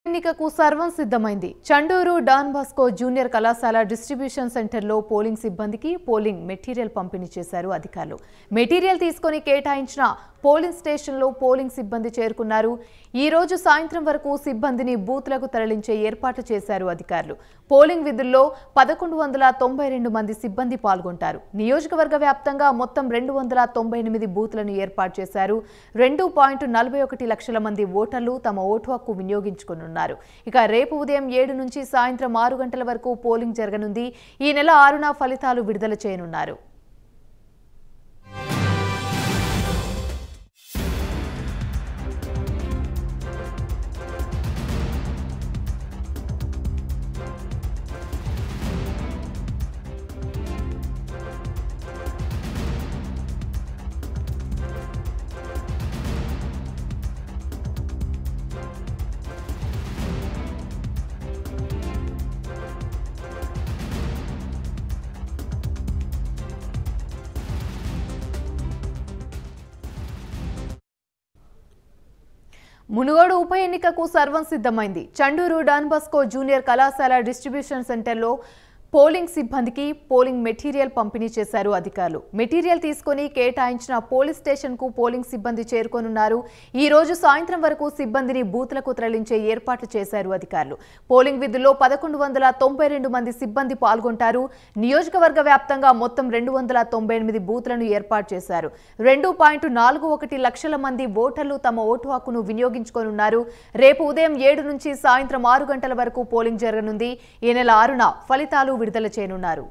ఎన్నికకు సర్వం సిద్ధమైంది చండూరు డాన్ బాస్కో జూనియర్ కళాశాల డిస్ట్రిబ్యూషన్ సెంటర్లో పోలింగ్ సిబ్బందికి పోలింగ్ మెటీరియల్ పంపిణీ చేశారు అధికారులు మెటీరియల్ తీసుకొని కేటాయించిన పోలింగ్ స్టేషన్లో పోలింగ్ సిబ్బంది చేరుకున్నారు ఈ రోజు సాయంత్రం వరకు సిబ్బందిని బూత్లకు తరలించే ఏర్పాట్లు చేశారు అధికారులు పోలింగ్ విధుల్లో పదకొండు వందల తొంభై రెండు మంది సిబ్బంది పాల్గొంటారు నియోజకవర్గ వ్యాప్తంగా మొత్తం రెండు వందల తొంభై ఎనిమిది బూత్లను ఏర్పాటు చేశారు రెండు పాయింట్ నలభై ఒకటి లక్షల మంది ఓటర్లు తమ ఓటు హక్కు వినియోగించుకున్నారు ఇక రేపు ఉదయం ఏడు నుంచి సాయంత్రం ఆరు గంటల వరకు పోలింగ్ జరగనుంది ఈ నెల ఆరున ఫలితాలు విడుదల చేయనున్నారు మునుగోడు ఉప ఎన్నికకు సర్వం సిద్ధమైంది చండూరు డాన్ బస్కో జూనియర్ కళాశాల డిస్ట్రిబ్యూషన్ సెంటర్లో పోలింగ్ సిబ్బందికి పోలింగ్ మెటీరియల్ పంపిణీ చేశారు అధికారులు మెటీరియల్ తీసుకొని కేటాయించిన పోలీస్ స్టేషన్ కు పోలింగ్ సిబ్బంది చేరుకోనున్నారు ఈ రోజు సాయంత్రం వరకు సిబ్బందిని బూత్లకు తరలించే ఏర్పాట్లు చేశారు అధికారులు పోలింగ్ విధుల్లో పదకొండు వందల తొంభై రెండు మంది సిబ్బంది పాల్గొంటారు నియోజకవర్గ వ్యాప్తంగా మొత్తం రెండు వందల తొంభై ఎనిమిది బూత్లను ఏర్పాటు చేశారు రెండు పాయింట్ నాలుగు ఒకటి లక్షల మంది ఓటర్లు తమ ఓటు హక్కును వినియోగించుకోనున్నారు రేపు ఉదయం ఏడు నుంచి సాయంత్రం ఆరు గంటల వరకు పోలింగ్ జరగనుంది ఈ నెల ఆరున ఫలితాలు విడుదల చేయనున్నారు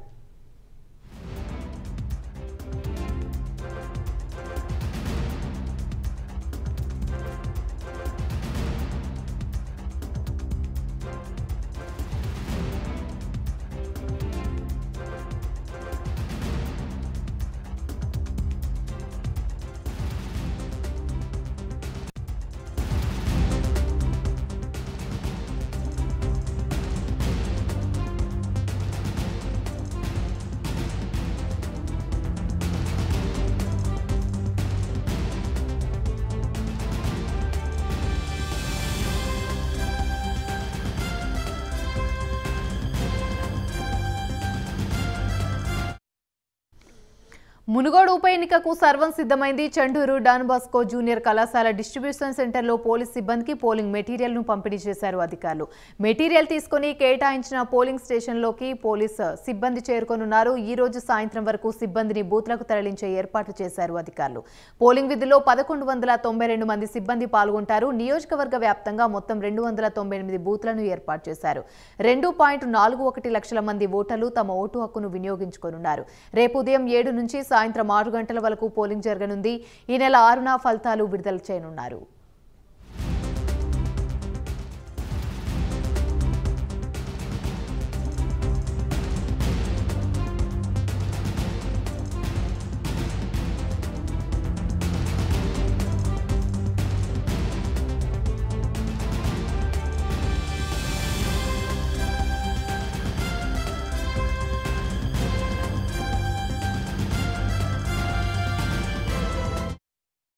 మునుగోడు ఉప ఎన్నికకు సర్వం సిద్ధమైంది చండూరు డాన్ బాస్కో జూనియర్ కళాశాల డిస్ట్రిబ్యూషన్ సెంటర్లో పోలీస్ సిబ్బందికి పోలింగ్ మెటీరియల్ ను పంపిణీ చేశారు అధికారులు మెటీరియల్ తీసుకుని కేటాయించిన పోలింగ్ స్టేషన్లోకి పోలీస్ సిబ్బంది చేరుకోనున్నారు ఈ రోజు సాయంత్రం వరకు సిబ్బందిని బూత్లకు తరలించే ఏర్పాట్లు చేశారు అధికారులు పోలింగ్ విధుల్లో పదకొండు వందల తొంభై రెండు మంది సిబ్బంది పాల్గొంటారు నియోజకవర్గ వ్యాప్తంగా మొత్తం రెండు వందల తొంభై ఎనిమిది బూత్లను ఏర్పాటు చేశారు రెండు పాయింట్ నాలుగు ఒకటి లక్షల మంది ఓటర్లు తమ ఓటు హక్కును వినియోగించుకోనున్నారు రేపు ఉదయం ఏడు నుంచి సాయంత్రం ఆరు గంటల వరకు పోలింగ్ జరగనుంది ఈ నెల ఆరున ఫలితాలు విడుదల చేయనున్నారు